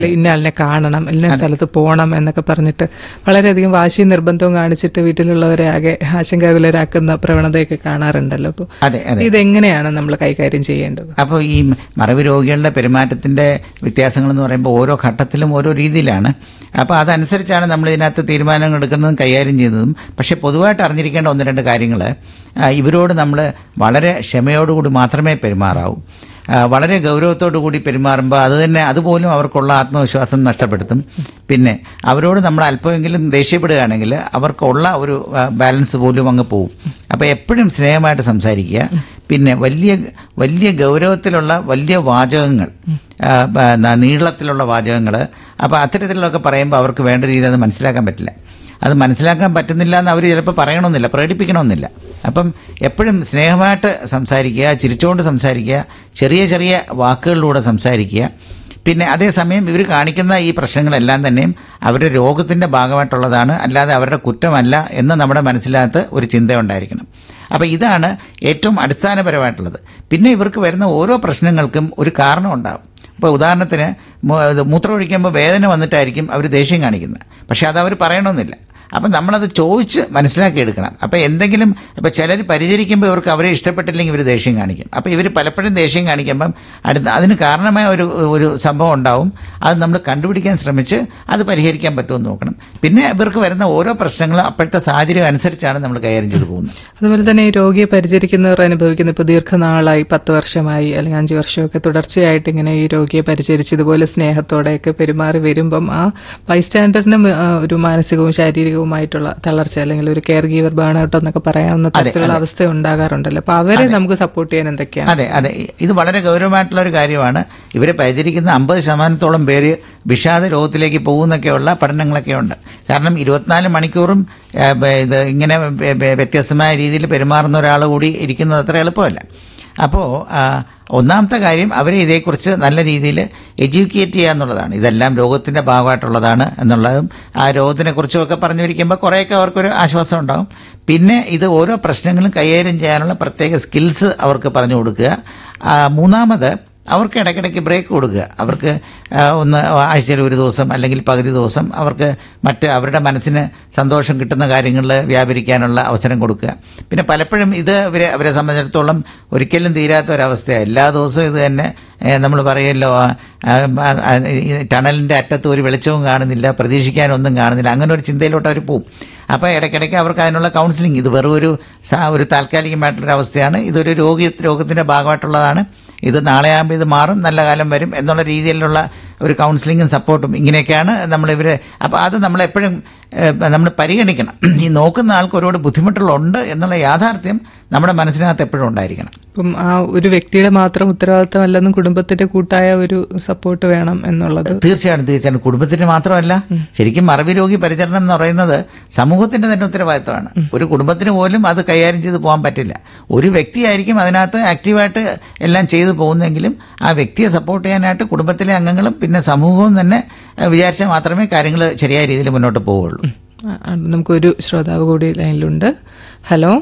ഇന്ന ആളിനെ കാണണം ഇന്ന സ്ഥലത്ത് പോകണം എന്നൊക്കെ പറഞ്ഞിട്ട് വളരെയധികം വാശിയും നിർബന്ധവും കാണിച്ചിട്ട് വീട്ടിലുള്ളവരെ ആകെ ആശങ്കാകുലരാക്കുന്ന പ്രവണതയൊക്കെ കാണാറുണ്ടല്ലോ അപ്പോൾ അതെ അതെ ഇതെങ്ങനെയാണ് നമ്മൾ കൈകാര്യം ചെയ്യേണ്ടത് അപ്പോൾ ഈ മറവി രോഗികളുടെ പെരുമാറ്റത്തിന്റെ വ്യത്യാസങ്ങൾ എന്ന് പറയുമ്പോൾ ഓരോ ഘട്ടത്തിലും ഓരോ രീതിയിലാണ് അപ്പോൾ അതനുസരിച്ചാണ് നമ്മൾ ഇതിനകത്ത് തീരുമാനങ്ങൾ എടുക്കുന്നതും കൈകാര്യം ചെയ്യുന്നതും പക്ഷേ പൊതുവായിട്ട് അറിഞ്ഞിരിക്കേണ്ട ഒന്ന് രണ്ട് കാര്യങ്ങൾ ഇവരോട് നമ്മൾ വളരെ ക്ഷമയോടുകൂടി മാത്രമേ പെരുമാറാവൂ ആ, വളരെ ഗൗരവത്തോടു കൂടി പെരുമാറുമ്പോൾ അത് തന്നെ അതുപോലും അവർക്കുള്ള ആത്മവിശ്വാസം നഷ്ടപ്പെടുത്തും പിന്നെ അവരോട് നമ്മൾ അല്പമെങ്കിലും ദേഷ്യപ്പെടുകയാണെങ്കിൽ അവർക്കുള്ള ഒരു ആ, ബാലൻസ് പോലും അങ്ങ് പോകും അപ്പോൾ എപ്പോഴും സ്നേഹമായിട്ട് സംസാരിക്കുക പിന്നെ വലിയ വലിയ ഗൗരവത്തിലുള്ള വലിയ വാചകങ്ങൾ ആ, ബ- ന- നീളത്തിലുള്ള വാചകങ്ങൾ അപ്പോൾ അത്തരത്തിലുള്ളതൊക്കെ പറയുമ്പോൾ അവർക്ക് വേണ്ട രീതിയിൽ അത് മനസ്സിലാക്കാൻ പറ്റില്ല അത് മനസ്സിലാക്കാൻ പറ്റുന്നില്ല എന്ന് അവർ ചിലപ്പോൾ പറയണമെന്നില്ല പ്രകടിപ്പിക്കണമെന്നില്ല അപ്പം എപ്പോഴും സ്നേഹമായിട്ട് സംസാരിക്കുക ചിരിച്ചുകൊണ്ട് സംസാരിക്കുക ചെറിയ ചെറിയ വാക്കുകളിലൂടെ സംസാരിക്കുക പിന്നെ അതേസമയം ഇവർ കാണിക്കുന്ന ഈ പ്രശ്നങ്ങളെല്ലാം തന്നെയും അവരുടെ രോഗത്തിൻ്റെ ഭാഗമായിട്ടുള്ളതാണ് അല്ലാതെ അവരുടെ കുറ്റമല്ല എന്ന് നമ്മുടെ മനസ്സിനകത്ത് ഒരു ചിന്ത ഉണ്ടായിരിക്കണം അപ്പോൾ ഇതാണ് ഏറ്റവും അടിസ്ഥാനപരമായിട്ടുള്ളത് പിന്നെ ഇവർക്ക് വരുന്ന ഓരോ പ്രശ്നങ്ങൾക്കും ഒരു കാരണം ഉണ്ടാകും ഇപ്പോൾ ഉദാഹരണത്തിന് മു- ഇത് മൂത്രമൊഴിക്കുമ്പോൾ വേദന വന്നിട്ടായിരിക്കും അവർ ദേഷ്യം കാണിക്കുന്നത് പക്ഷെ അത് അവർ പറയണമെന്നില്ല അപ്പം നമ്മളത് ചോദിച്ച് മനസ്സിലാക്കി എടുക്കണം അപ്പം എന്തെങ്കിലും ഇപ്പം ചിലർ പരിചരിക്കുമ്പോൾ ഇവർക്ക് അവരെ ഇഷ്ടപ്പെട്ടില്ലെങ്കിൽ ഇവർ ദേഷ്യം കാണിക്കും അപ്പം ഇവർ പലപ്പോഴും ദേഷ്യം കാണിക്കുമ്പം അടുത്ത അതിന് കാരണമായ ഒരു ഒരു സംഭവം ഉണ്ടാവും അത് നമ്മൾ കണ്ടുപിടിക്കാൻ ശ്രമിച്ച് അത് പരിഹരിക്കാൻ പറ്റുമെന്ന് നോക്കണം പിന്നെ ഇവർക്ക് വരുന്ന ഓരോ പ്രശ്നങ്ങളും അപ്പോഴത്തെ സാഹചര്യം അനുസരിച്ചാണ് നമ്മൾ കൈകാര്യം ചെയ്തു പോകുന്നത് അതുപോലെ തന്നെ ഈ രോഗിയെ പരിചരിക്കുന്നവർ അനുഭവിക്കുന്ന ഇപ്പോൾ ദീർഘനാളായി പത്ത് വർഷമായി അല്ലെങ്കിൽ അഞ്ചു വർഷമൊക്കെ തുടർച്ചയായിട്ട് ഇങ്ങനെ ഈ രോഗിയെ പരിചരിച്ച് ഇതുപോലെ സ്നേഹത്തോടെയൊക്കെ പെരുമാറി വരുമ്പം ആ ബൈസ്റ്റാൻഡറിനും ആ, ഒരു മാനസികവും ശാരീരികവുമായിട്ടുള്ള തളർച്ച അല്ലെങ്കിൽ ഒരു കെയർ ഗീവർ ബേണൗട്ട് എന്നൊക്കെ പറയാവുന്ന തരത്തിലുള്ള അവസ്ഥ ഉണ്ടാകാറുണ്ടല്ലോ അപ്പൊ അവരെ നമുക്ക് സപ്പോർട്ട് ചെയ്യാൻ എന്തൊക്കെയാണ് അതെ അതെ ഇത് വളരെ ഗൗരവമായിട്ടുള്ള ഒരു കാര്യമാണ് ഇവരെ പരിചരിക്കുന്ന അമ്പത് ശതമാനത്തോളം പേര് വിഷാദ രോഗത്തിലേക്ക് പോകുന്നൊക്കെയുള്ള പഠനങ്ങളൊക്കെ ഉണ്ട് കാരണം ഇരുപത്തിനാല് മണിക്കൂറും ഏ, ബ- ഇത് ഇങ്ങനെ വ്യ- വ്യ- വ്യത്യസ്തമായ രീതിയിൽ പെരുമാറുന്ന ഒരാൾ കൂടി ഇരിക്കുന്നത് അത്ര എളുപ്പമല്ല അപ്പോൾ ഒന്നാമത്തെ കാര്യം അവരെ ഇതേക്കുറിച്ച് നല്ല രീതിയിൽ എഡ്യൂക്കേറ്റ് ചെയ്യുക എന്നുള്ളതാണ് ഇതെല്ലാം രോഗത്തിൻ്റെ ഭാഗമായിട്ടുള്ളതാണ് എന്നുള്ളതും ആ രോഗത്തിനെക്കുറിച്ചുമൊക്കെ പറഞ്ഞു വരിക്കുമ്പോൾ കുറേയൊക്കെ അവർക്കൊരു ആശ്വാസം ഉണ്ടാകും പിന്നെ ഇത് ഓരോ പ്രശ്നങ്ങളും കൈകാര്യം ചെയ്യാനുള്ള പ്രത്യേക സ്കിൽസ് അവർക്ക് പറഞ്ഞു കൊടുക്കുക ആ, മൂന്നാമത് അവർക്ക് ഇടയ്ക്കിടയ്ക്ക് ബ്രേക്ക് കൊടുക്കുക അവർക്ക് ആ, ഒന്ന് ആഴ്ചയിൽ ഒരു ദിവസം അല്ലെങ്കിൽ പകുതി ദിവസം അവർക്ക് മറ്റ് അവരുടെ മനസ്സിന് സന്തോഷം കിട്ടുന്ന കാര്യങ്ങളിൽ വ്യാപരിക്കാനുള്ള അവസരം കൊടുക്കുക പിന്നെ പലപ്പോഴും ഇത് ഇവരെ അവരെ സംബന്ധിച്ചിടത്തോളം ഒരിക്കലും തീരാത്ത ഒരവസ്ഥയാണ് എല്ലാ ദിവസവും ഇത് തന്നെ നമ്മൾ പറയുമല്ലോ ആ, ആ, ആ, ഈ ടണലിൻ്റെ അറ്റത്ത് ഒരു വെളിച്ചവും കാണുന്നില്ല പ്രതീക്ഷിക്കാനൊന്നും കാണുന്നില്ല അങ്ങനെ ഒരു ചിന്തയിലോട്ട് അവർ പോവും അപ്പോൾ ഇടയ്ക്കിടയ്ക്ക് അവർക്ക് അതിനുള്ള കൗൺസിലിംഗ് ഇത് വെറും ഒരു സാ- ഒരു താൽക്കാലികമായിട്ടുള്ളൊരു അവസ്ഥയാണ് ഇതൊരു രോഗി രോഗത്തിൻ്റെ ഭാഗമായിട്ടുള്ളതാണ് ഇത് നാളെ ആകുമ്പോൾ ഇത് മാറും നല്ല കാലം വരും എന്നുള്ള രീതിയിലുള്ള ഒരു കൗൺസിലിങ്ങും സപ്പോർട്ടും ഇങ്ങനെയൊക്കെയാണ് നമ്മൾ ഇവരെ അപ്പോൾ അത് നമ്മളെപ്പോഴും നമ്മൾ പരിഗണിക്കണം ഈ നോക്കുന്ന ആൾക്ക് ഒരുപാട് ബുദ്ധിമുട്ടുകളുണ്ട് എന്നുള്ള യാഥാർത്ഥ്യം നമ്മുടെ മനസ്സിനകത്ത് എപ്പോഴും ഉണ്ടായിരിക്കണം ഇപ്പം ആ ഒരു വ്യക്തിയുടെ മാത്രം ഉത്തരവാദിത്തമല്ലെന്നും കുടുംബത്തിന്റെ കൂട്ടായ ഒരു സപ്പോർട്ട് വേണം എന്നുള്ളത് തീർച്ചയായിട്ടും തീർച്ചയായിട്ടും കുടുംബത്തിന് മാത്രമല്ല ശരിക്കും മറവി രോഗി പരിചരണം എന്ന് പറയുന്നത് സമൂഹത്തിന്റെ തന്നെ ഉത്തരവാദിത്തമാണ് ഒരു കുടുംബത്തിന് പോലും അത് കൈകാര്യം ചെയ്ത് പോകാൻ പറ്റില്ല ഒരു വ്യക്തിയായിരിക്കും അതിനകത്ത് ആക്റ്റീവായിട്ട് എല്ലാം ചെയ്തു പോകുന്നെങ്കിലും ആ വ്യക്തിയെ സപ്പോർട്ട് ചെയ്യാനായിട്ട് കുടുംബത്തിലെ അംഗങ്ങളും പിന്നെ സമൂഹവും തന്നെ ഏഹ്, വിചാരിച്ചാൽ മാത്രമേ കാര്യങ്ങൾ ശരിയായ രീതിയിൽ മുന്നോട്ട് പോവുള്ളൂ ആ, ആ, നമുക്കൊരു ശ്രോതാവ് കൂടി ലൈനിലുണ്ട് ഹലോ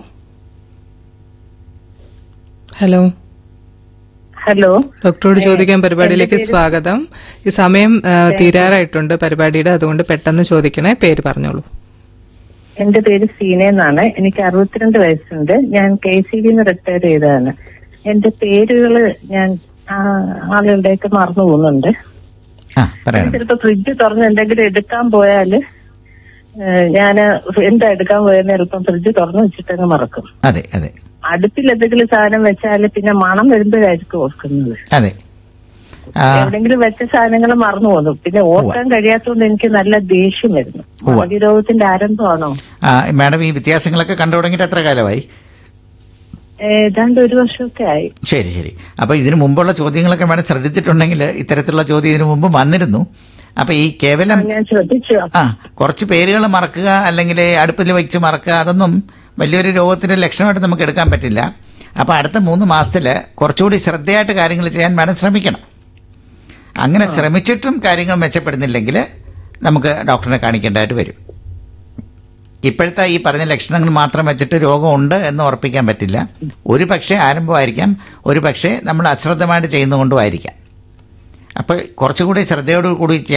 ഹലോ ഹലോ ഡോക്ടറോട് ചോദിക്കാൻ പരിപാടിയിലേക്ക് സ്വാഗതം ഈ സമയം ആ, തീരാറായിട്ടുണ്ട് പരിപാടിയുടെ അതുകൊണ്ട് പെട്ടെന്ന് ചോദിക്കണേ പേര് പറഞ്ഞോളൂ എന്റെ പേര് സീന എന്നാണ് എനിക്ക് അറുപത്തിരണ്ട് വയസ്സുണ്ട് ഞാൻ കെ സി ബിന്ന് റിട്ടയർ ചെയ്തതാണ് എന്റെ പേരുകള് ഞാൻ ആ, ആളുകളുടെയൊക്കെ മറന്നു പോകുന്നുണ്ട് ആ പറയണം ചിലപ്പോ ഫ്രിഡ്ജ് തുറന്ന് എന്തെങ്കിലും എടുക്കാൻ പോയാല് ഞാൻ എന്താ എടുക്കാൻ പോയെന്ന് ചിലപ്പം ഫ്രിഡ്ജ് തുറന്ന് വെച്ചിട്ടങ്ങ് മറക്കും അതെ അതെ അടുപ്പിൽ എന്തെങ്കിലും സാധനം വെച്ചാല് പിന്നെ മണം വരുമ്പോഴായിരിക്കും ഓർക്കുന്നത് അതെ ആ, എവിടെങ്കിലും വെച്ച സാധനങ്ങൾ മറന്നു പോകുന്നു പിന്നെ ഓർക്കാൻ കഴിയാത്തതുകൊണ്ട് എനിക്ക് നല്ല ദേഷ്യം വരുന്നു ഉവ്വ. രോഗത്തിന്റെ ആരംഭമാണോ ആ, മാഡം ഈ വ്യത്യാസങ്ങളൊക്കെ കണ്ടു തുടങ്ങിയിട്ട് എത്ര കാലമായി ഏതാണ്ട് ഒരു വർഷമൊക്കെ ആയി ശരി ശരി അപ്പോൾ ഇതിനു മുമ്പുള്ള ചോദ്യങ്ങളൊക്കെ മാഡം ശ്രദ്ധിച്ചിട്ടുണ്ടെങ്കിൽ ഇത്തരത്തിലുള്ള ചോദ്യം ഇതിനു മുമ്പ് വന്നിരുന്നു അപ്പോൾ ഈ കേവലം ഞാൻ ശ്രദ്ധിച്ചു ആ കുറച്ച് പേരുകൾ മറക്കുക അല്ലെങ്കിൽ അടുപ്പിൽ വെച്ച് മറക്കുക അതൊന്നും വലിയൊരു രോഗത്തിന്റെ ലക്ഷണമായിട്ട് നമുക്ക് എടുക്കാൻ പറ്റില്ല അപ്പോൾ അടുത്ത മൂന്ന് മാസത്തിൽ കുറച്ചുകൂടി ശ്രദ്ധയായിട്ട് കാര്യങ്ങൾ ചെയ്യാൻ മാഡം ശ്രമിക്കണം അങ്ങനെ ശ്രമിച്ചിട്ടും കാര്യങ്ങൾ മെച്ചപ്പെടുന്നില്ലെങ്കിൽ നമുക്ക് ഡോക്ടറിനെ കാണിക്കേണ്ടതായിട്ട് വരും ഇപ്പോഴത്തെ ഈ പറഞ്ഞ ലക്ഷണങ്ങൾ മാത്രം വെച്ചിട്ട് രോഗമുണ്ട് എന്ന് ഉറപ്പിക്കാൻ പറ്റില്ല ഒരു പക്ഷേ ആരംഭമായിരിക്കാം ഒരു പക്ഷേ നമ്മൾ അശ്രദ്ധമായിട്ട് ചെയ്യുന്നതുകൊണ്ടും ആയിരിക്കാം അപ്പോൾ കുറച്ചുകൂടി ശ്രദ്ധയോട് കൂടി